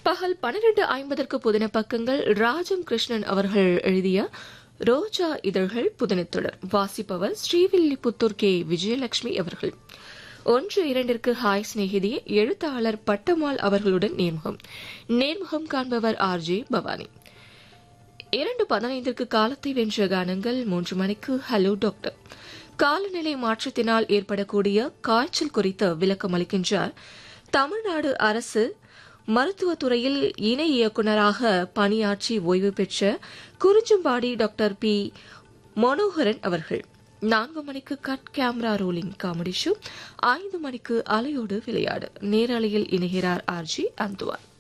பகல் பன்னிரண்டு ஐம்பதற்கு புதின பக்கங்கள் ராஜம் கிருஷ்ணன் அவர்கள் எழுதிய ரோஜா இதழ்கள் புதினத்தொடர் வாசிப்பவர் ஸ்ரீவில்லிபுத்தூர் கே விஜயலட்சுமி அவர்கள் ஒன்று இரண்டிற்கு ஹாய் சிநேகிதி எழுத்தாளர் பட்டமால் அவர்களுடன் நேர்முகம் நேர்முகம் காண்பவர் ஆர் ஜே பவானி இரண்டு பதினைந்திற்கு காலத்தை வென்ற கானங்கள் மூன்று மணிக்கு ஹலோ டாக்டர் காலநிலை மாற்றத்தினால் ஏற்படக்கூடிய காய்ச்சல் குறித்து விளக்கம் அளிக்கின்றார் தமிழ்நாடு அரசு மருத்துவத்துறையில் இணை இயக்குநராக பணியாற்றி ஓய்வு பெற்ற குறிஞ்சம்பாடி டாக்டர் பி மனோகரன் அவர்கள் நான்கு மணிக்கு cut camera rolling comedy show ஐந்து மணிக்கு அலையோடு விளையாடு நேரலையில் இணைகிறார் ஆர்ஜி அந்துவான்